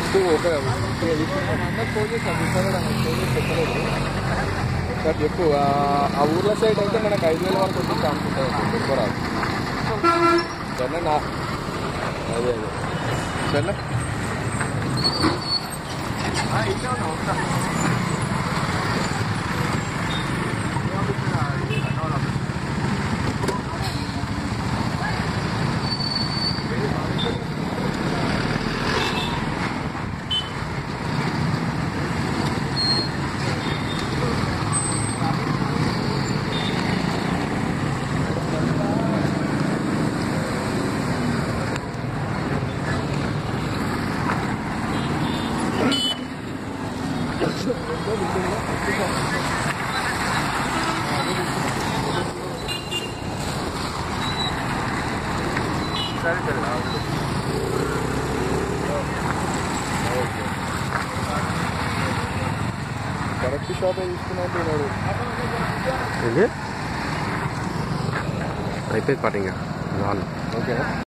first ఒక అందరు phone చేశాను ఫోన్ చేసి చెప్పలేదు సార్ చెప్పు ఆ- ఆ ఊర్ల సైడ్ అయితే మనకు ఐదు వేల వరకు వచ్చి అనుకుంటాం ఎక్కువ రాదు సరేనా నా అదే అదే సరేనా సరే సరే ఓకే కరెక్ట్ షాపే తీసుకున్నట్టున్నాడు ఏంటి అయిపోయింది పాట ఇంకా నాలుగు ఓకేనా